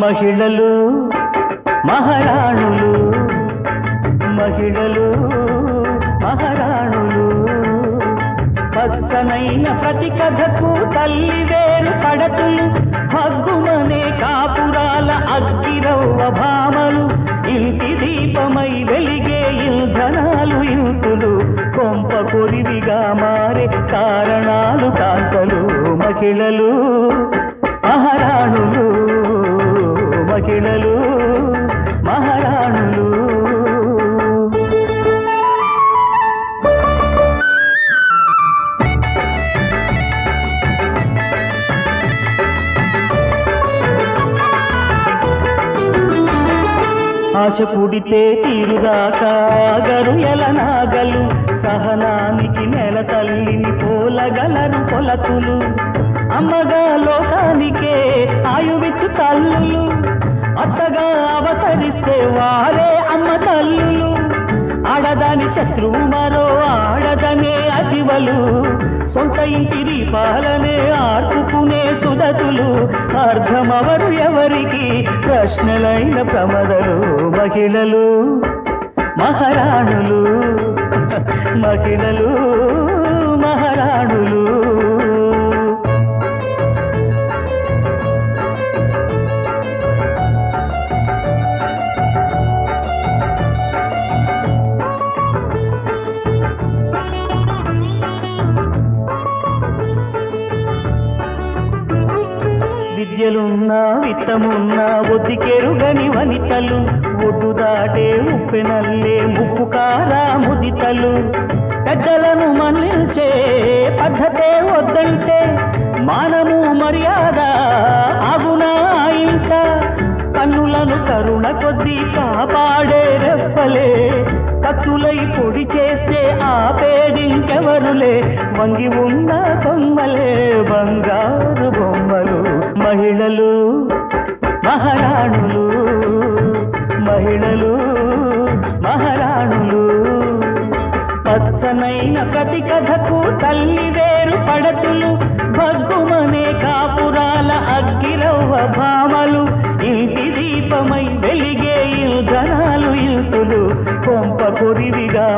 మహిళలు మహారాణులు మహిళలు మహారాణులు పచ్చనైన ప్రతి కథకు తల్లి వేరు పడతులు హగ్గుమనే కాపురాల అగ్గిరవ్వ భామలు ఇంటి దీపమై వెలిగే ఇంధనాలు ఇంతులు కొంప కొరివిగా మారే కారణాలు కాంతలు మహిళలు మహారాణులు మహిళలు మహారాణులు ఆశ పుడితే తీరుదాకా గరుయల నాగలు సహనానికి నెల తల్లిని పోలగలరు కొలతులు అమ్మగా లోకానికే ఆయువిచ్చు తల్లులు అత్తగా అవతరిస్తే వారే అమ్మ తల్లులు ఆడదాని శత్రువు మరో ఆడదనే అతివలు సొంత ఇంటి దీపాలనే ఆర్పుకునే సుదతులు అర్థమవరు ఎవరికి ప్రశ్నలైన ప్రమదలు మహిళలు మహారాణులు మహిళలు మహారాణులు విద్యలున్నా విత్తమున్నా ఒద్దికెరుగని వనితలు ఒడ్డు దాటే ఉప్పెనల్లే ముప్పు కారా ముదితలు పెద్దలను మన్నించే పద్ధతే వద్దంటే మానము మర్యాద ఆగునా ఇంట కన్నులను కరుణ కొద్దీ కాపాడే రెప్పలే కత్తులై పొడి చేస్తే ఆపేదింకెవరులే వంగి ఉన్న బొమ్మలే బంగారు బొమ్మలు మహిళలు మహారాణులు మహిళలు మహారాణులు పచ్చనైన ప్రతి కథకు తల్లి వేరు పడతులు భగ్గుమనే కాపురాల అగ్గిరవ్వ భామలు ఇంటి దీపమై వెలిగే ధనాలు ఇల్తులు కొంప కొరివిగా